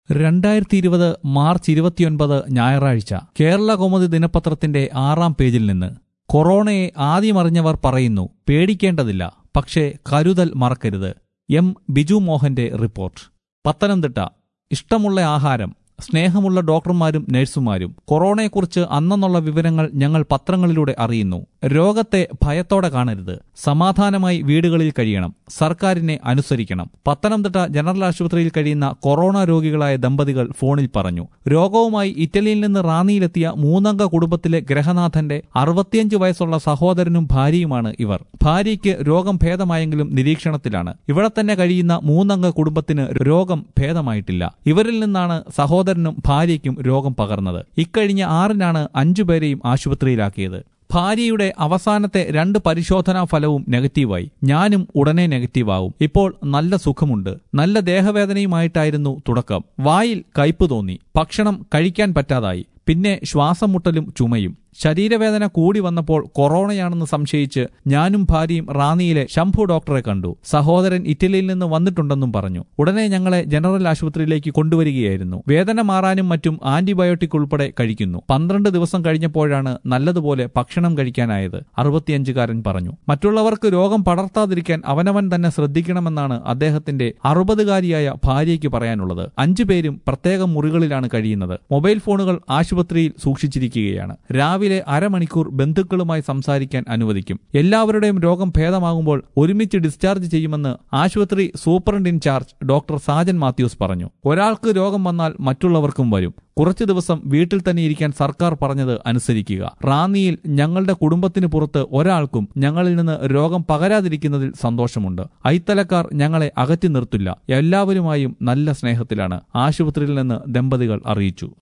രണ്ടായിരത്തി ഇരുപത് മാർച്ച് ഇരുപത്തിയൊൻപത് ഞായറാഴ്ച കേരള കൗമുദി ദിനപത്രത്തിന്റെ ആറാം പേജിൽ നിന്ന് കൊറോണയെ ആദ്യമറിഞ്ഞവർ പറയുന്നു പേടിക്കേണ്ടതില്ല പക്ഷേ കരുതൽ മറക്കരുത് എം ബിജു മോഹന്റെ റിപ്പോർട്ട് പത്തനംതിട്ട ഇഷ്ടമുള്ള ആഹാരം സ്നേഹമുള്ള ഡോക്ടർമാരും നഴ്സുമാരും കൊറോണയെക്കുറിച്ച് അന്നെന്നുള്ള വിവരങ്ങൾ ഞങ്ങൾ പത്രങ്ങളിലൂടെ അറിയുന്നു രോഗത്തെ ഭയത്തോടെ കാണരുത് സമാധാനമായി വീടുകളിൽ കഴിയണം സർക്കാരിനെ അനുസരിക്കണം പത്തനംതിട്ട ജനറൽ ആശുപത്രിയിൽ കഴിയുന്ന കൊറോണ രോഗികളായ ദമ്പതികൾ ഫോണിൽ പറഞ്ഞു രോഗവുമായി ഇറ്റലിയിൽ നിന്ന് റാന്നിയിലെത്തിയ മൂന്നംഗ കുടുംബത്തിലെ ഗ്രഹനാഥന്റെ അറുപത്തിയഞ്ച് വയസ്സുള്ള സഹോദരനും ഭാര്യയുമാണ് ഇവർ ഭാര്യയ്ക്ക് രോഗം ഭേദമായെങ്കിലും നിരീക്ഷണത്തിലാണ് ഇവിടെ തന്നെ കഴിയുന്ന മൂന്നംഗ കുടുംബത്തിന് രോഗം ഭേദമായിട്ടില്ല ഇവരിൽ നിന്നാണ് സഹോദരനും ഭാര്യയ്ക്കും രോഗം പകർന്നത് ഇക്കഴിഞ്ഞ ആറിനാണ് അഞ്ചുപേരെയും ആശുപത്രിയിലാക്കിയത് ഭാര്യയുടെ അവസാനത്തെ രണ്ട് പരിശോധനാ ഫലവും നെഗറ്റീവായി ഞാനും ഉടനെ നെഗറ്റീവാവും ഇപ്പോൾ നല്ല സുഖമുണ്ട് നല്ല ദേഹവേദനയുമായിട്ടായിരുന്നു തുടക്കം വായിൽ കയ്പ് തോന്നി ഭക്ഷണം കഴിക്കാൻ പറ്റാതായി പിന്നെ ശ്വാസം മുട്ടലും ചുമയും ശരീരവേദന കൂടി വന്നപ്പോൾ കൊറോണയാണെന്ന് സംശയിച്ച് ഞാനും ഭാര്യയും റാന്നിയിലെ ശംഭു ഡോക്ടറെ കണ്ടു സഹോദരൻ ഇറ്റലിയിൽ നിന്ന് വന്നിട്ടുണ്ടെന്നും പറഞ്ഞു ഉടനെ ഞങ്ങളെ ജനറൽ ആശുപത്രിയിലേക്ക് കൊണ്ടുവരികയായിരുന്നു വേദന മാറാനും മറ്റും ആന്റിബയോട്ടിക് ഉൾപ്പെടെ കഴിക്കുന്നു പന്ത്രണ്ട് ദിവസം കഴിഞ്ഞപ്പോഴാണ് നല്ലതുപോലെ ഭക്ഷണം കഴിക്കാനായത് അറുപത്തിയഞ്ചുകാരൻ പറഞ്ഞു മറ്റുള്ളവർക്ക് രോഗം പടർത്താതിരിക്കാൻ അവനവൻ തന്നെ ശ്രദ്ധിക്കണമെന്നാണ് അദ്ദേഹത്തിന്റെ അറുപതുകാരിയായ ഭാര്യയ്ക്ക് പറയാനുള്ളത് അഞ്ചുപേരും പ്രത്യേക മുറികളിലാണ് കഴിയുന്നത് മൊബൈൽ ഫോണുകൾ ആശുപത്രിയിൽ സൂക്ഷിച്ചിരിക്കുകയാണ് രാവിലെ അരമണിക്കൂർ ബന്ധുക്കളുമായി സംസാരിക്കാൻ അനുവദിക്കും എല്ലാവരുടെയും രോഗം ഭേദമാകുമ്പോൾ ഒരുമിച്ച് ഡിസ്ചാർജ് ചെയ്യുമെന്ന് ആശുപത്രി superintendent incharge doctor Sajan Mathews പറഞ്ഞു ഒരാൾക്ക് രോഗം വന്നാൽ മറ്റുള്ളവർക്കും വരും കുറച്ചു ദിവസം വീട്ടിൽ തന്നെ ഇരിക്കാൻ സർക്കാർ പറഞ്ഞത് അനുസരിക്കുക റാന്നിയിൽ ഞങ്ങളുടെ കുടുംബത്തിന് പുറത്ത് ഒരാൾക്കും ഞങ്ങളിൽ നിന്ന് രോഗം പകരാതിരിക്കുന്നതിൽ സന്തോഷമുണ്ട് ഐത്തലക്കാർ ഞങ്ങളെ അകറ്റി നിർത്തില്ല എല്ലാവരുമായും നല്ല സ്നേഹത്തിലാണ് ആശുപത്രിയിൽ നിന്ന് ദമ്പതികൾ അറിയിച്ചു